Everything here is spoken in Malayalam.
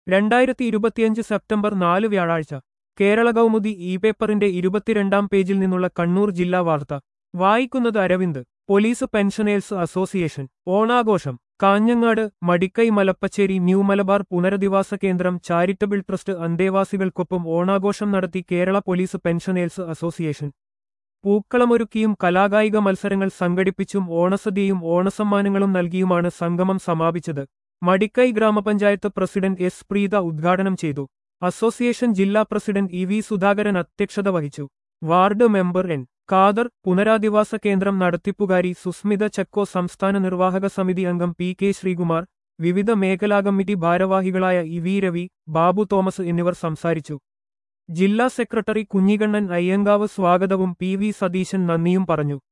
രണ്ടായിരത്തി ഇരുപത്തിയഞ്ച് സെപ്റ്റംബർ നാല് വ്യാഴാഴ്ച കേരള കൗമുദി ഇ പേപ്പറിന്റെ ഇരുപത്തിരണ്ടാം പേജിൽ നിന്നുള്ള കണ്ണൂർ ജില്ലാ വാർത്ത വായിക്കുന്നത് അരവിന്ദ് പോലീസ് പെൻഷനേഴ്സ് അസോസിയേഷൻ ഓണാഘോഷം കാഞ്ഞങ്ങാട് മടിക്കൈ മലപ്പച്ചേരി ന്യൂ മലബാർ പുനരധിവാസ കേന്ദ്രം ചാരിറ്റബിൾ ട്രസ്റ്റ് അന്തേവാസികൾക്കൊപ്പം ഓണാഘോഷം നടത്തി കേരള പോലീസ് പെൻഷനേഴ്സ് അസോസിയേഷൻ പൂക്കളമൊരുക്കിയും കലാകായിക മത്സരങ്ങൾ സംഘടിപ്പിച്ചും ഓണസദ്യയും ഓണസമ്മാനങ്ങളും നൽകിയുമാണ് സംഗമം സമാപിച്ചത് മടിക്കൈ ഗ്രാമപഞ്ചായത്ത് പ്രസിഡന്റ് എസ് പ്രീത ഉദ്ഘാടനം ചെയ്തു അസോസിയേഷൻ ജില്ലാ പ്രസിഡന്റ് ഇ വി സുധാകരൻ അധ്യക്ഷത വഹിച്ചു വാർഡ് മെമ്പർ എൻ ഖാദർ പുനരധിവാസ കേന്ദ്രം നടത്തിപ്പുകാരി സുസ്മിത ചക്കോ സംസ്ഥാന നിർവാഹക സമിതി അംഗം പി കെ ശ്രീകുമാർ വിവിധ മേഖലാ കമ്മിറ്റി ഭാരവാഹികളായ ഇ വി രവി ബാബു തോമസ് എന്നിവർ സംസാരിച്ചു ജില്ലാ സെക്രട്ടറി കുഞ്ഞികണ്ണൻ അയ്യങ്കാവ് സ്വാഗതവും പി വി സതീശൻ നന്ദിയും പറഞ്ഞു